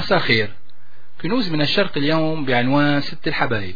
مساء خير كنوز من الشرق اليوم بعنوان ست الحبايب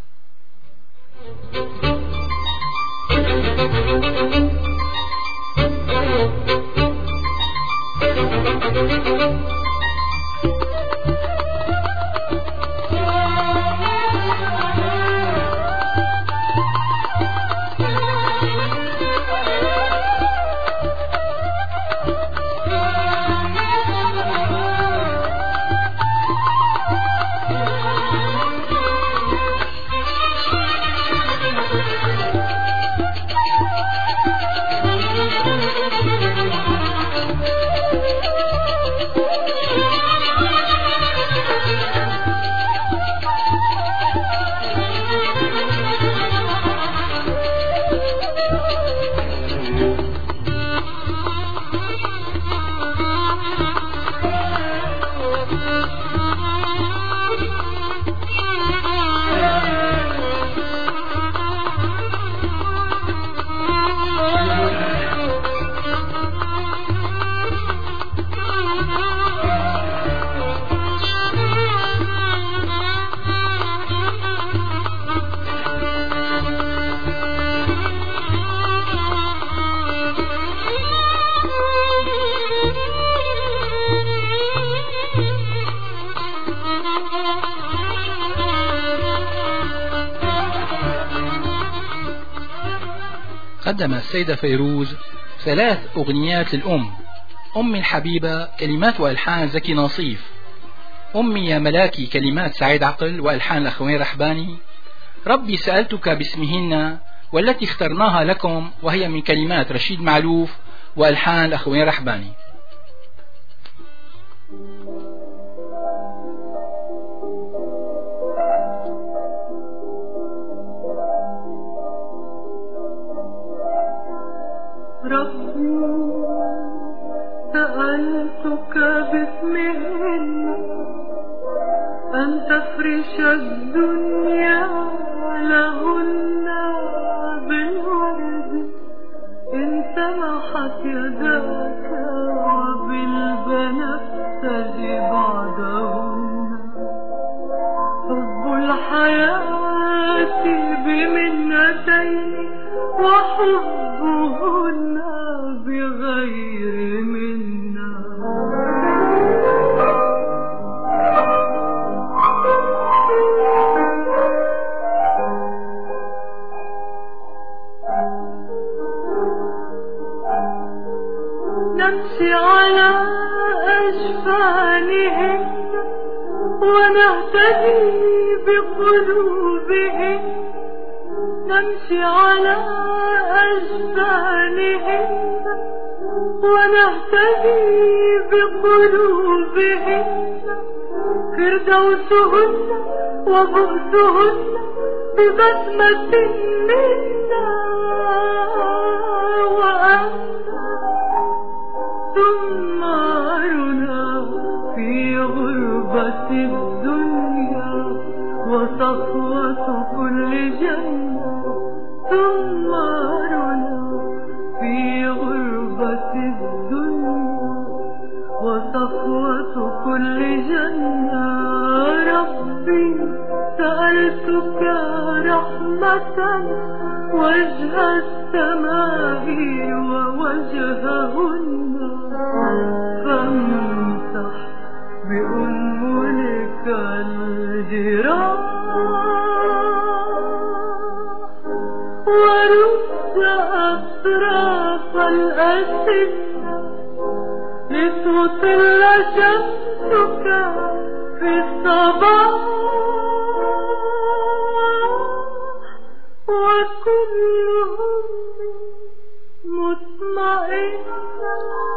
قدم السيدة فيروز ثلاث أغنيات للأم أمي الحبيبة كلمات وألحان زكي ناصيف أمي يا ملاكي كلمات سعيد عقل وألحان الأخوين رحباني ربي سألتك باسمهن والتي اخترناها لكم وهي من كلمات رشيد معلوف وألحان الأخوين رحباني سألتك باسمهن أن تفرش الدنيا لهن بالورد إن سمحت يداك وبالبنفسج بعدهن حب الحياة بمنتين وحبهن بغير منا نمشي على أجفانهم ونهتدي بقلوبهم نمشي على أجفانهم ونهتدي بقلوبهم فردوسهن وبؤسهن ببسمة منا وأنت ثمارنا في غربة الدنيا وصفوة كل جنة ثمارنا في غربة الدنيا وصفوة كل جنة ربي سألتك رحمة وجه السماء ووجههن فامسح بأنملك الجراح ورد أطراف الأسنة لتطل شمسك في الصباح وكلهم مطمئنة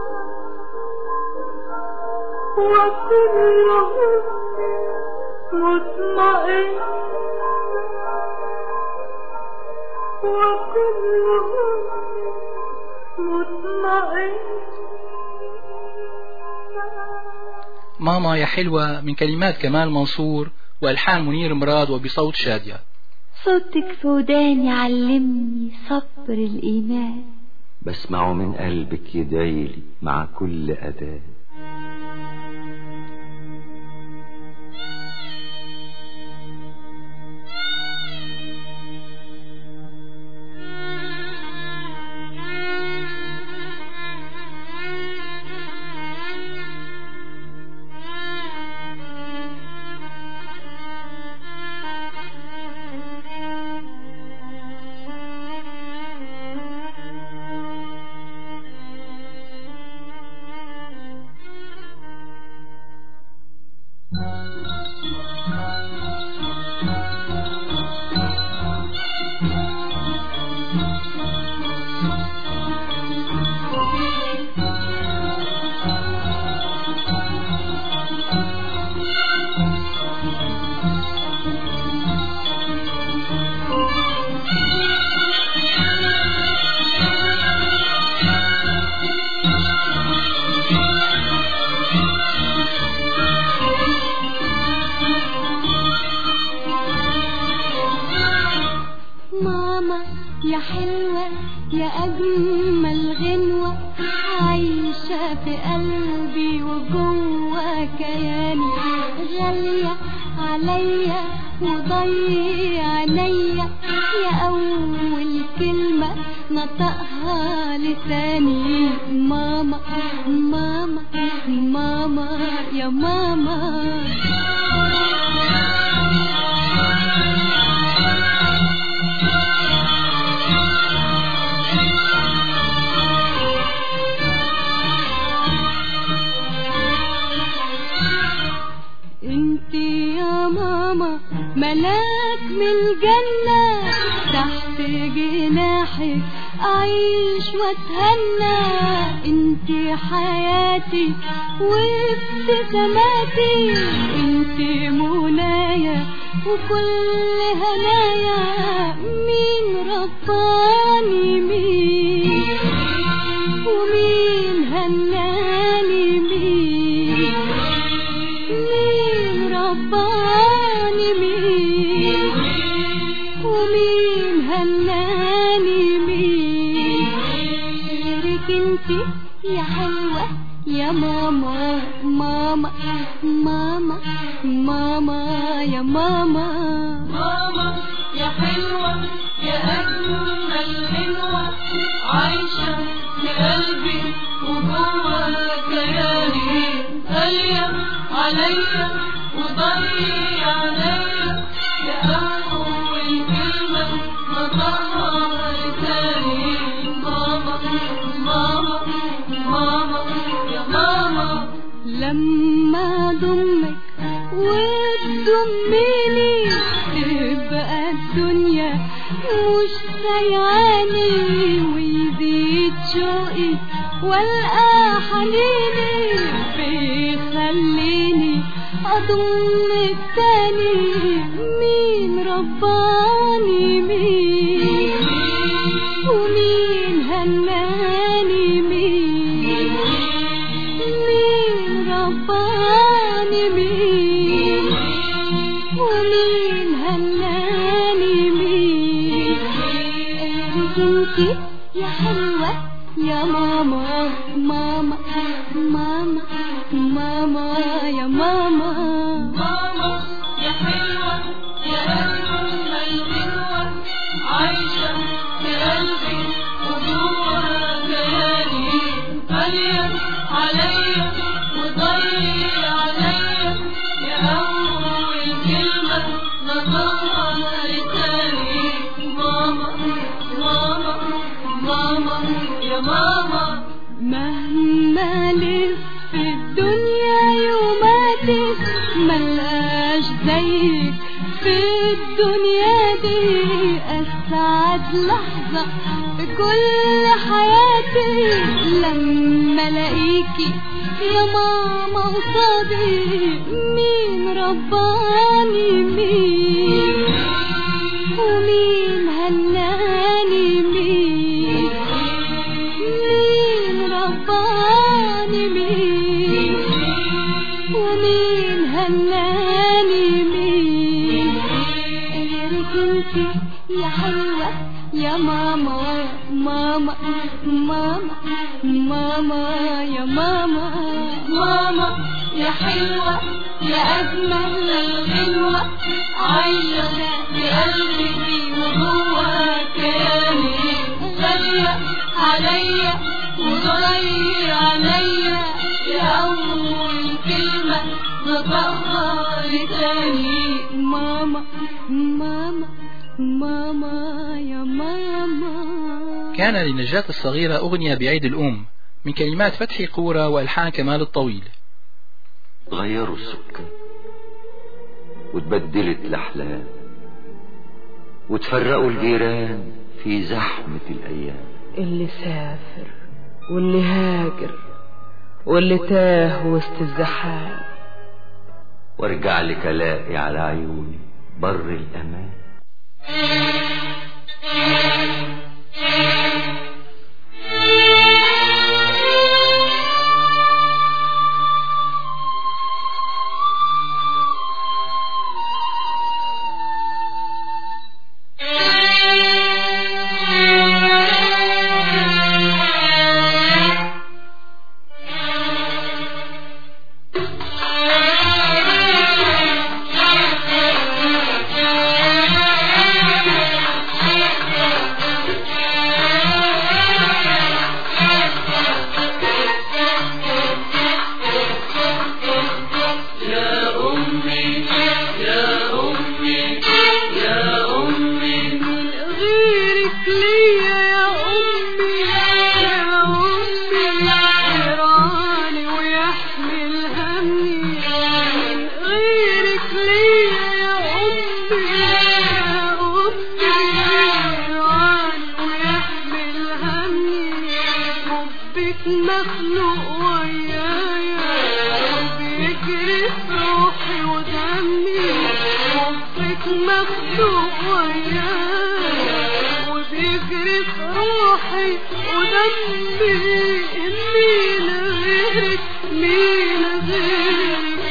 وكلهم مطمئنة وكلهم مطمئنة ماما يا حلوة من كلمات كمال منصور وألحان منير مراد وبصوت شادية صوتك في وداني علمني صبر الإيمان بسمعه من قلبك يدعيلي مع كل أذان حلوة يا أجمل غنوة عايشة في قلبي وجوه كياني غالية عليا وضي عينيا يا أول كلمة نطقها لساني ماما ماما ماما يا ماما انت يا ماما ملاك من الجنة تحت جناحك أعيش وأتهنى انت حياتي وابتساماتي انت منايا وكل هنايا مين رباني مين ومين هناني مين مين رباني مين ومين هناني مين غيرك انتي يا حلوة يا ماما ماما ماما ماما يا ماما ماما يا حلوة يا أجمل غنوة عايشة في قلبي وجوه كياني غالية عليا وضي عليا يا أول كلمة نطقها لساني ماما ماما ماما يا ماما لما ضمك وتضميني تبقى الدنيا مش سيعاني ويزيد شوقي والقى حنيني بيخليني اضمك تاني مين رباني مين ومين هناني مين مين رباني مين ومين هناني مين غيرك انتي يا حلوة يا ماما ماما ماما ماما يا ماما ماما يا حلوة يا أجمل غنوة عايشة في قلبي وجوه كياني غالية عليا وضي عليا يا أول كلمة نطقها لساني ماما ماما ماما يا ماما مهما لف في الدنيا يوماتك ملقاش زيك في الدنيا دي أسعد لحظة في كل حياتي لما الاقيكي يا ماما قصادي مين رباني مين ومين هناني مين مين رباني مين ومين هناني مين غيرك انتي يا حلوة يا ماما ماما ماما ماما يا ماما ماما يا حلوة يا أجمل الغنوة عايشة في قلبي وجوه كياني غالية عليا وغالي عليا يا أول كلمة نطقها لساني ماما ماما ماما يا ماما كان لنجاة الصغيرة أغنية بعيد الأم من كلمات فتحي قورة وألحان كمال الطويل غيروا السكان وتبدلت الأحلام وتفرقوا الجيران في زحمة الأيام اللي سافر واللي هاجر واللي تاه وسط الزحام وارجع لك الاقي على عيوني بر الأمان Thank you. مخلوق ويايا بيجري في روحي ودمي حبك مخلوق ويايا وبيجري في روحي ودمي مين غيرك مين غيرك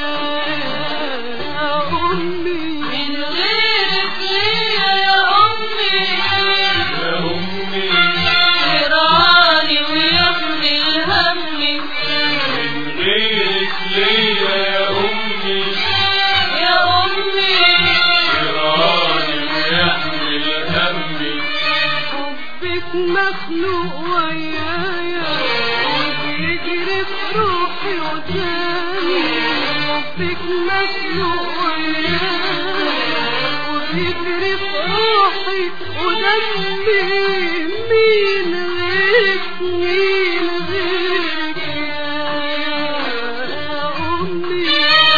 يا أمي من غيرك ليا يا أمي يا أمي يراني ويحمل همي من غيرك ليا يا أمي يا أمي يراني ويحمل همي حبك مخلوق ويايا وبيجري في روحي ودمي حبك مخلوق ويايا وبيجري في روحي ودمي مين غيرك مين غيرك يا أمي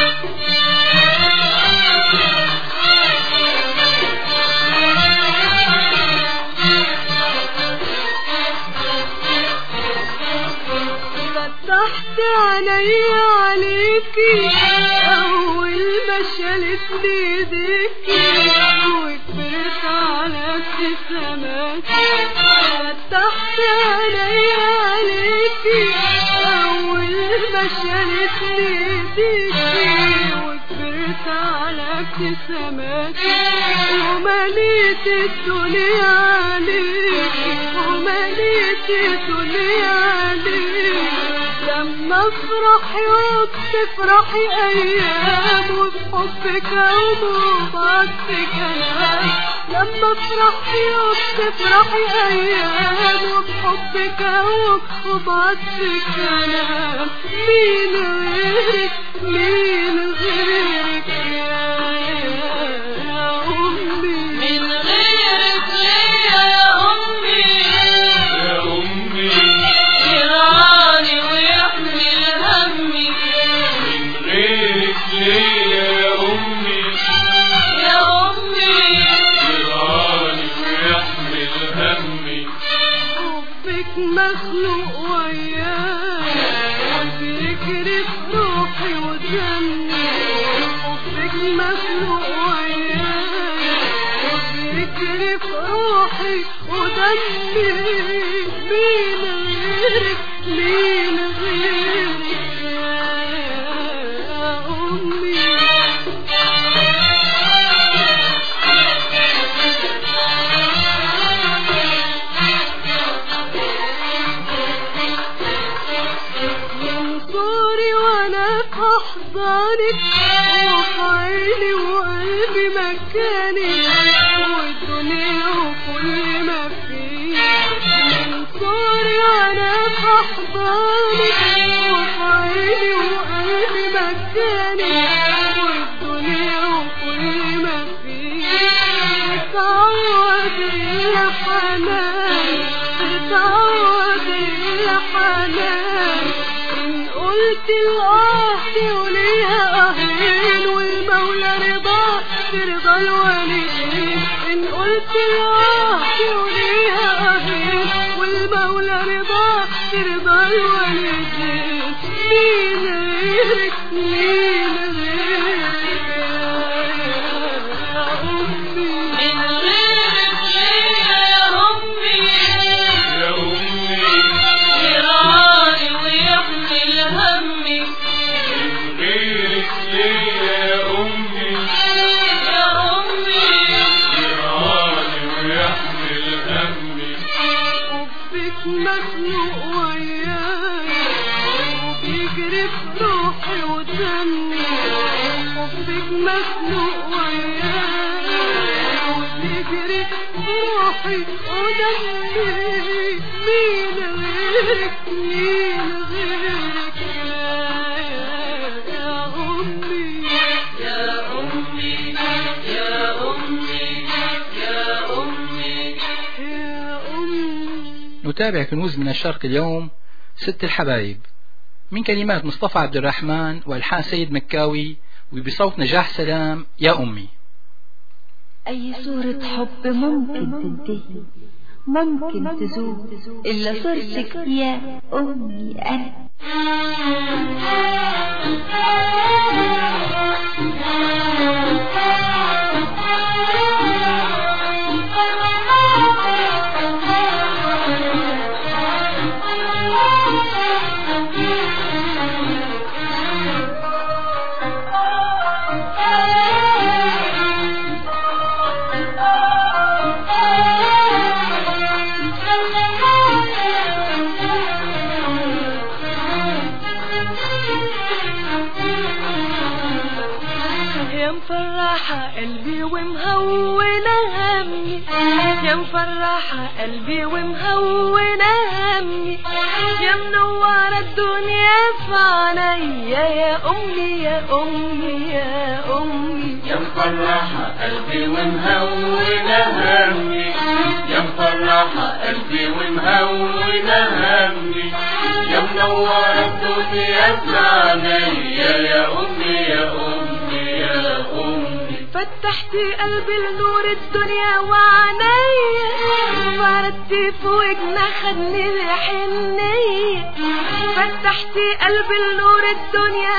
فتحت عيني عليكي أول ما شالت بيديكي وكبرت على ابتساماتي فتحت عيني عليكي أول ما شالت بيديكي وكبرت على ابتساماتي ومليت الدنيا عليكي ومليت الدنيا عليكي لما افرحي وبتفرحي ايام وبحبك وبعطفك كلام لما افرحي وبتفرحي ايام وبحبك وبعطفك كلام مين غيرك مين غيرك يا يا امي من غيرك ليا يا أمي يا أمي يراني ويحمل همي من غيرك ليا يا أمي يا أمي يراني ويحمل همي حبك مخلوق ويايا بيجري في روحي ودمي حبك مخلوق ويايا بيجري في روحي ودمي مين غيرك مين غيرك يا أمي من صوري وانا في احضانك وفي عيني وقلبي مكانك والدنيا وكل ما فيها من صوري وانا في احضانك وفي عيني وقلبي مكانك والدنيا وكل ما فيها تعود الحنان تعود الحنان إن قلت الآه وليها أهلين والمولى رضا ترضى الوالدين إن قلت الآه وليها أهلين والمولى رضا ترضى الوالدين مين غيرك مين غيرك يا أمي من غيرك ليا يا أمي يا أمي يراني ويحمل همي من غيرك ليا يا أمي يا أمي يراني ويحمل همي حبك مخلوق ويايا وبيجري في روحي ودمي حبك مخلوق ويايا وبيجري في روحي ودمي مين غيرك مين غيرك يا يا أمي يا أمي يا أمي يا أمي يا أمي نتابع كنوز من الشرق اليوم ست الحبايب من كلمات مصطفى عبد الرحمن والحان سيد مكاوي وبصوت نجاح سلام يا أمي أي صورة حب ممكن تنتهي ممكن تزول إلا صرتك يا أمي أنا يا مفرحة قلبي ومهونة همي يا مفرحة قلبي ومهونة همي يا منورة الدنيا في عينيا يا أمي يا أمي يا أمي يا مفرحة قلبي ومهونة همي يا مفرحة قلبي ومهونة همي يا منورة الدنيا في عينيا يا أمي يا أمي يا أمي فتحتي قلبي لنور الدنيا وعينيا فردتي فوق خدني بحنية فتحتي قلبي لنور الدنيا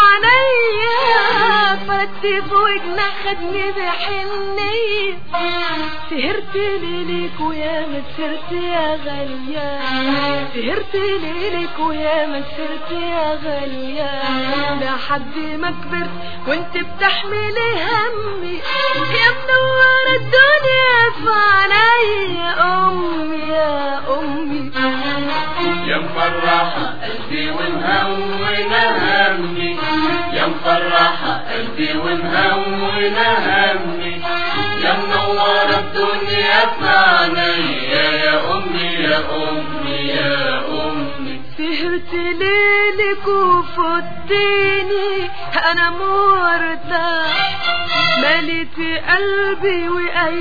وعينيا فردتي فوق خدني بحنية سهرتي ليلك ويا ما سهرت يا غالية سهرتي ليلك ويا ما سهرت يا غالية لحد ما كبرت وانت بتحملي همي يا منورة الدنيا في عينيا أمي يا أمي يا مفرحة قلبي ومهونة همي يا مفرحة قلبي ومهونة همي يا منورة الدنيا في عينيا يا أمي يا أمي يا أمي سهرت ليلك وفضتيني انا مرتاح مليت قلبي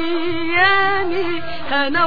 وايامي انا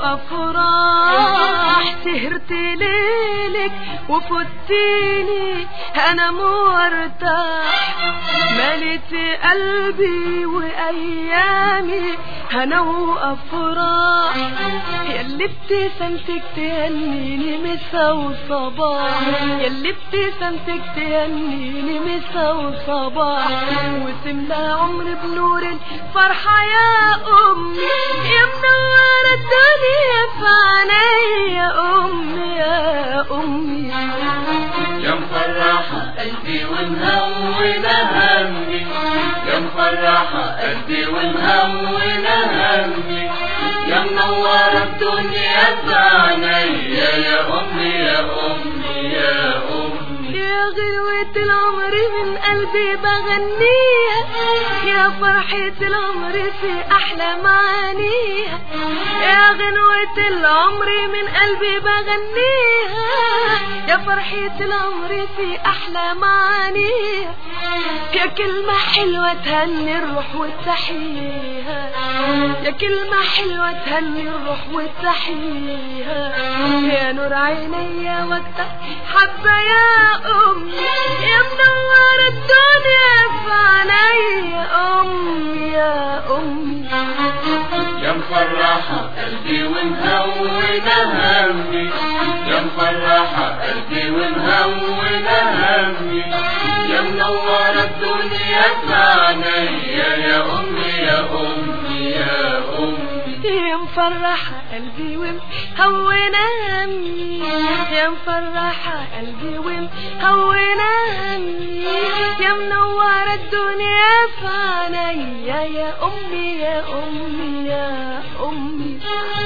وافراح سهرت ليلك وفضتيني انا مرتاح مليت قلبي وايامي انا وافراح ياللي ابتسامتك تهنيني مسا وصباح ياللي ابتسامتك تهنيني مسا وصباح وتملى عمري بنور الفرحة يا أمي يا منورة الدنيا في عينيا يا أمي يا أمي يا مفرحة قلبي ومهونة همي يا مفرحة قلبي ومهونة همي يا منورة الدنيا في عينيا يا أمي يا أمي يا أمي يا غلوة العمر من قلبي بغنيها يا فرحة العمر في أحلى معانيها يا غنوة العمر من قلبي بغنيها يا فرحة العمر في أحلى معانيها يا كلمة حلوة تهني الروح وتحييها يا كلمة حلوة تهني الروح وتحييها يا نور عيني وقتك حبة يا أمي يا منورة الدنيا في عيني يا أمي يا أمي يا مفرحة قلبي ومهونة همي يا مفرحة قلبي ومهونة همي يا منورة الدنيا في عينيا يا أمي يا أمي يا أمي يا مفرحة قلبي ومهونة همي يا مفرحة قلبي ومهونة همي يا منورة الدنيا في عينيا يا أمي يا أمي يا أمي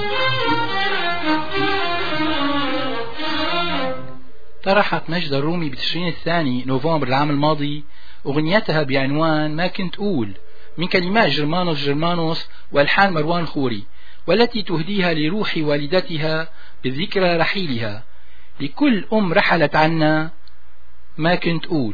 طرحت مجد الرومي بتشرين الثاني نوفمبر العام الماضي أغنيتها بعنوان ما كنت أقول من كلمات جرمانوس جرمانوس وألحان مروان خوري والتي تهديها لروح والدتها بذكرى رحيلها لكل أم رحلت عنا ما كنت أقول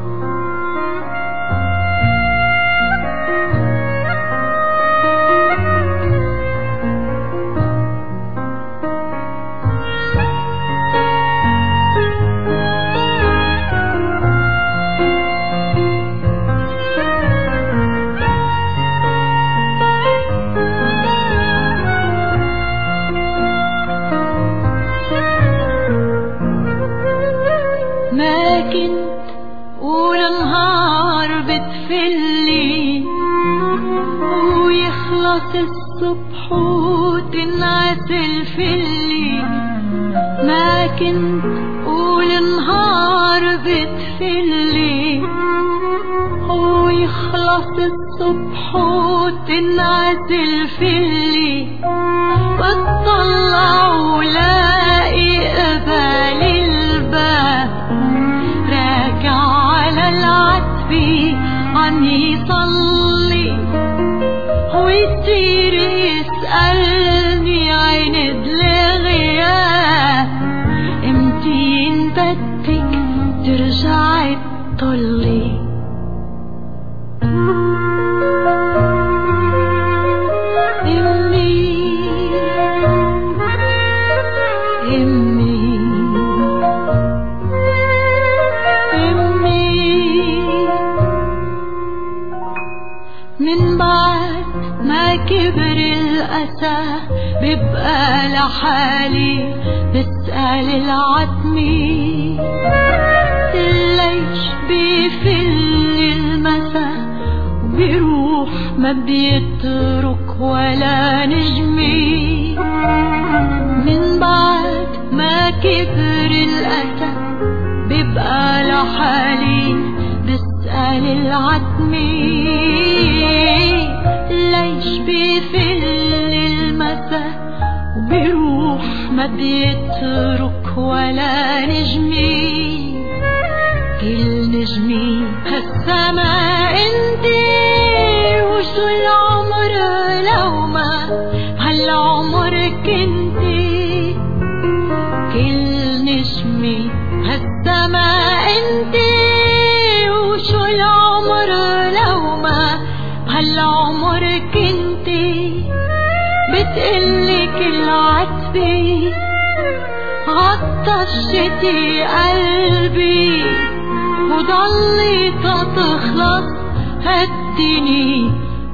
يا كنت والنهار بتفلي ويخلص الصبح وتنعسل فلي ما كنت والنهار بتفلي ويخلص الصبح وتنعسل فلي بطلع ولاقي قبال الباب راجع على العتبة عم يصلي ويصير يسألني عند الغياب امتين بدك ترجعي تطلي امي امي امي من بعد ما كبر الأسى ببقى لحالي بسأل العتمي ليش بيفل المسا وبيروح ما بيترك ولا نجمي من بعد ما كبر الأسى ببقى لحالي بسأل العتمي ليش بيفل المسا وبيروح ما بيترك ولا نجمي كل نجمي هالسما انتي وشو العمر لو ما هالعمر كنتي كل نجمي هالسما انتي وشو العمر لو ما هالعمر كنتي بتقلي كل عتبي عطشتي قلبي وضلي تخلص هالدني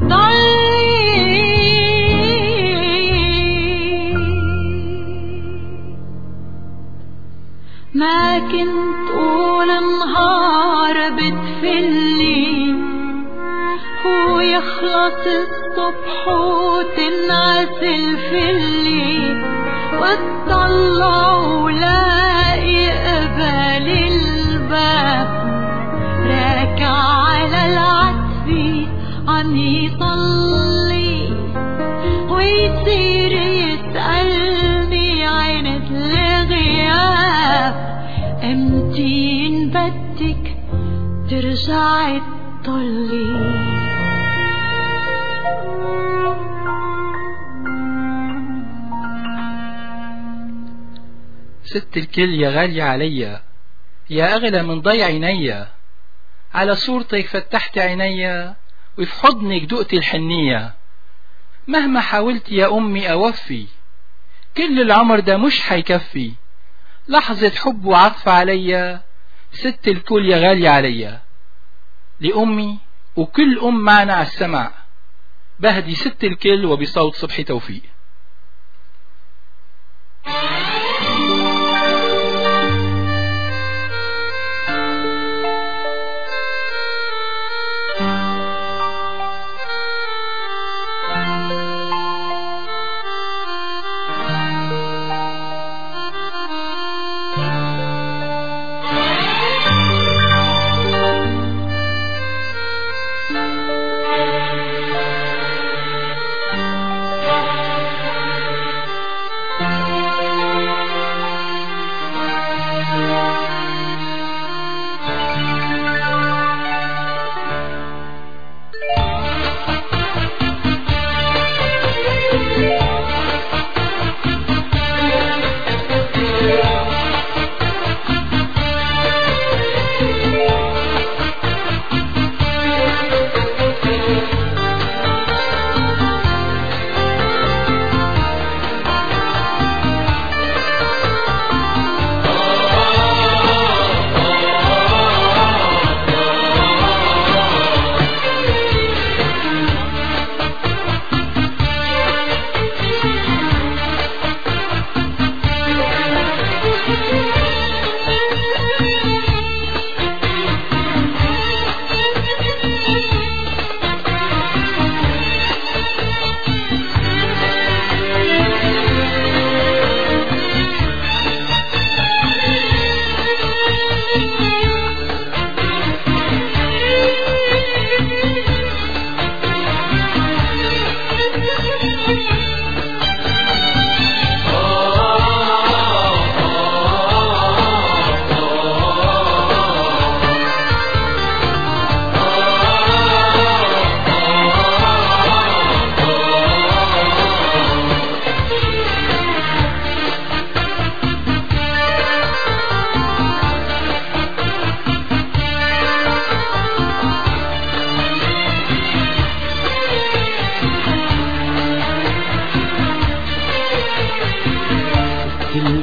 ضلي ما كنت طول نهار بتفلي ويخلص الصبح وتنعسل فلي واطلع ولاقي قبل الباب راكع على العتبة عم يصلي ويصير يسألني عند الغياب امتين بدك ترجعي تطلي ست الكل يا غالية عليا يا أغلى من ضي عينيا على صورتك فتحت عينيا وفي حضنك دقت الحنية مهما حاولت يا أمي أوفي كل العمر ده مش حيكفي لحظة حب وعطف عليا ست الكل يا غالية عليا لأمي وكل أم معنا على السمع بهدي ست الكل وبصوت صبحي توفيق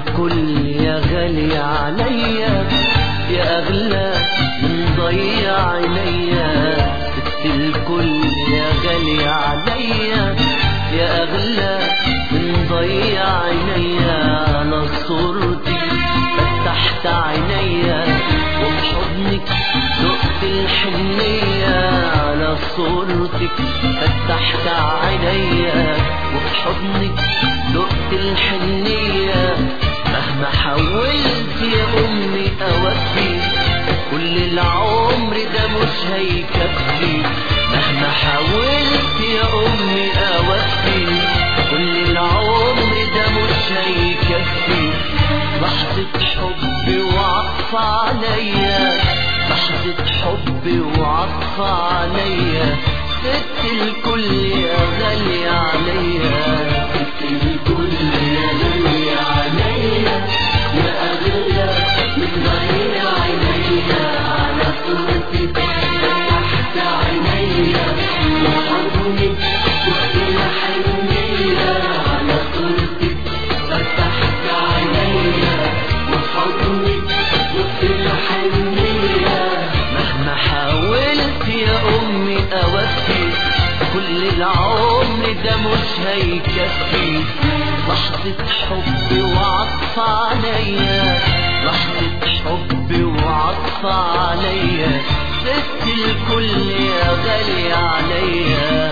الكل يا غالي عليا يا أغلى من ضيع عينيا ست الكل يا غالي عليا يا أغلى من ضيع عينيا على صورتك فتحت عينيا وبحضنك دقت الحنية على صورتك فتحت عينيا وبحضنك دقت الحنية مهما حاولت يا أمي أوفي كل العمر ده مش هيكفي مهما حاولت يا أمي أوفي كل العمر ده مش هيكفي لحظة حب وعطف عليا لحظة حب وعطف عليا ست الكل يا غالي عليا ست الكل يا غالي عليا يا أغلى من غير عينيا على صورتك تحت عينيا وحضنك وإلى حنية على صورتك فتحت عينيا وحضنك وإلى حنية مهما حاولت يا أمي أوفي كل العمر ده مش هيكفي لحظة حب وعطف عليا لحظة حب وعطف عليا ست الكل يا غالي عليا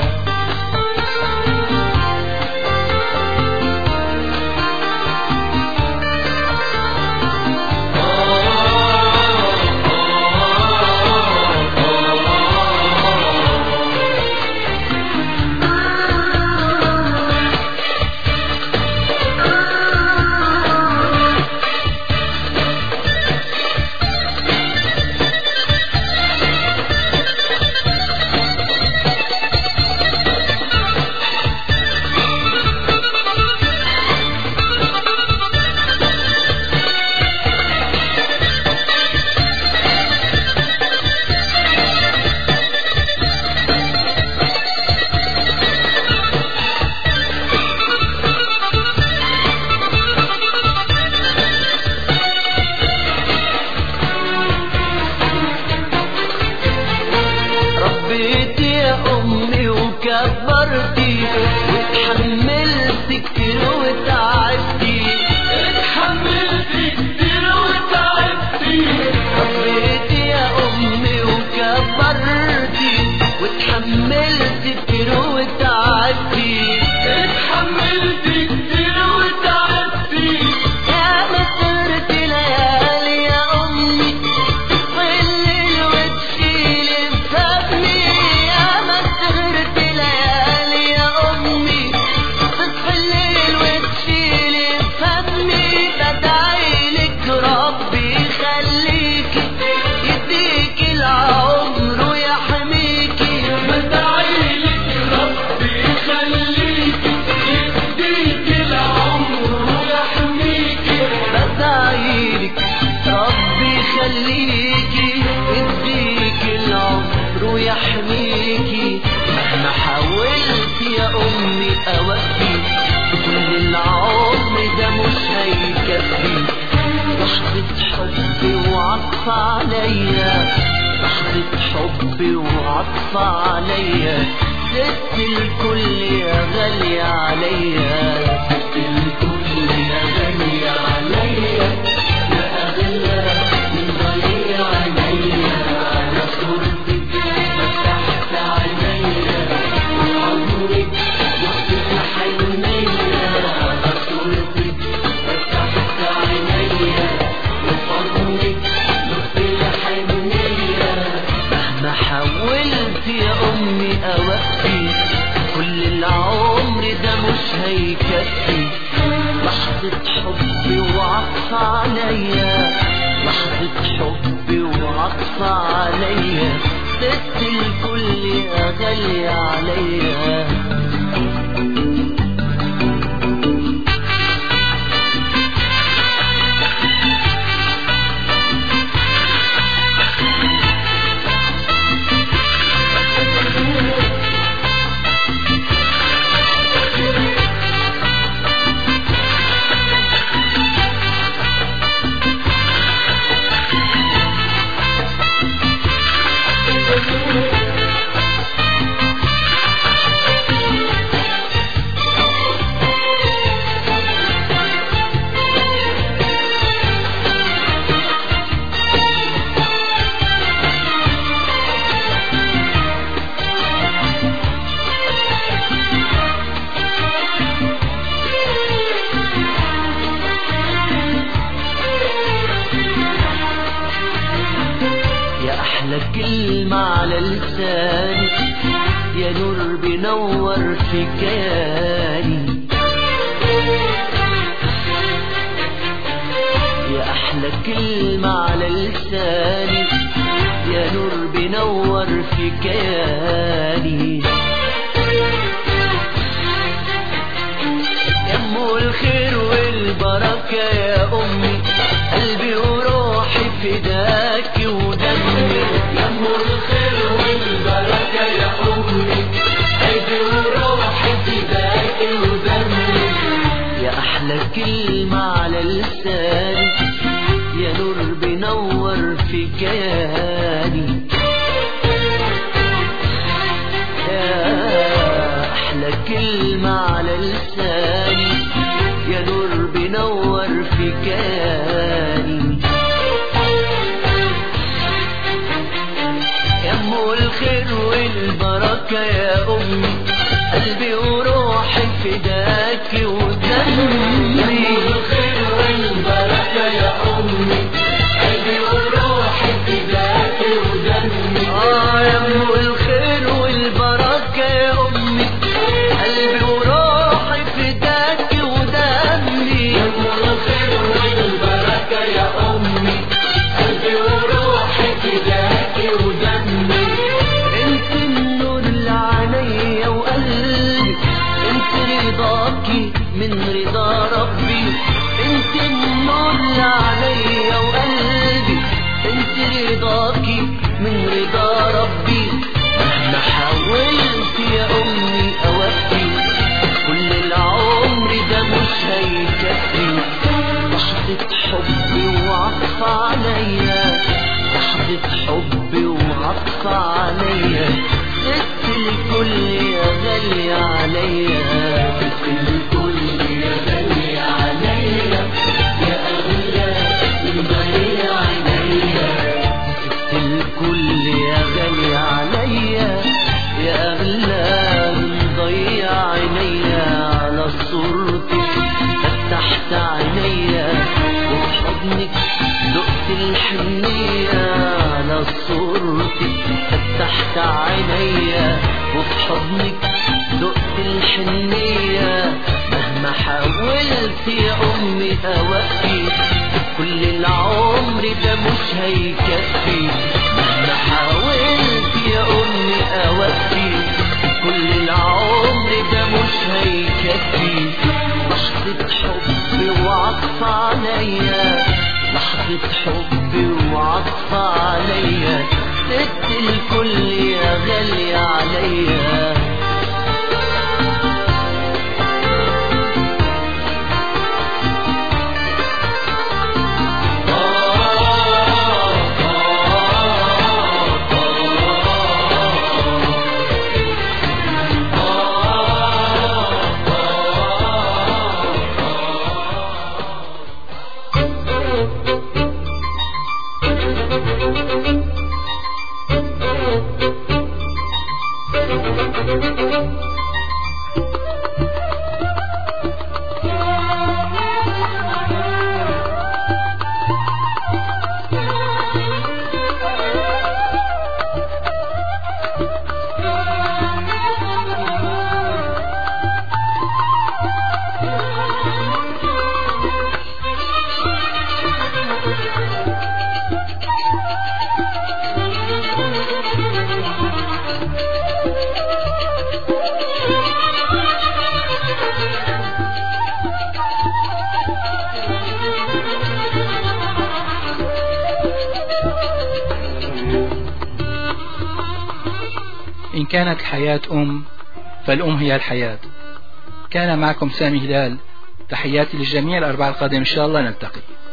ربيتي يا أمي وكبرتي وتحملت كتير وتعبتي اتحملت كتير وتعبتي ربيتي يا أمي وكبرتي وتحملت كتير وتعبتي اتحملت كتير وتعبتي يا مسرت ليالي يا أمي تطل وتشيل بفمي يا مسرت ليالي يا أمي تطل وتشيل بفمي بدعيلك ربي يخليكي يديك العمر ويحميكي بدعيلك ربي يخليكي يديك العمر ويحميكي بدعيلك ربي يخليكي يديك العمر ويحميكي مهما حاولت يا أمي أوفي كل العمر ده مش هيكفي لحظة حب وعطف عليا لحظة حب وعطف عليا ست الكل يا غالي عليا ست الكل يا غالي عليا يا أغلى من ضيع عينيا على صورتك فتحت عينيا وعمرك وقت الحنية على صورتك فتحت عينيا وعمرك وقت الحنية مهما حاولت يا أمي أوفي كل العمر ده مش هيكفي لحظة حب وعطف عليا لحظة حب وعطف عليا ست الكل يا غالي عليا أحلى كلمة على لساني يا نور بنور في كياني يا أحلى كلمة على لساني يا نور بنور في كياني يا أم الخير والبركة يا أمي قلبي وروحي فداك ودمي يا أم الخير والبركة يا أمي قلبي وروحي فداك ودمي يا أحلى كلمة على لساني يا نور بنور في كياني يا أحلى كلمة على لساني يا نور بنور في كياني يا أم الخير والبركة يا أمي قلبي وروحي فداك ودمي الخير والبركة يا أمي قلبي وروحي فداك ودمي آه يا أم الخير والبركة يا أمي قلبي وروحي فداك ودمي يا أم الخير والبركة يا أمي قلبي وروحي فداك ودمي انت النور اللي عليا وقلبي انت رضاكي من رضا ربي انت النور اللي عليا وقلبي انت رضاكي من رضا ربي مهما حاولت يا امي اوفي كل العمر ده مش هيكفي لحظة حبي وعطف عليا لحظة حبي وعطف عليا ست الكل يا غالية عليا ست الكل يا غالية عليا يا أغلى من ضيع عينيا ست الكل يا غالية عليا يا أغلى من ضيع عينيا على صورتك فتحت عينيا وفي حضنك دقت الحنية على صورتك فتحت عينيا وفي حضنك دقت الحنية مهما حاولت يا أمي أوفي كل العمر ده مش هيكفي مهما حاولت يا أمي أوفي كل العمر ده مش هيكفي لحظة حب وعطف عليا لحظة حب وعطف عليا ست الكل يا غالية عليا إن كانت الحياة أم فالأم هي الحياة كان معكم سامي هلال تحياتي للجميع الأربعة القادم إن شاء الله نلتقي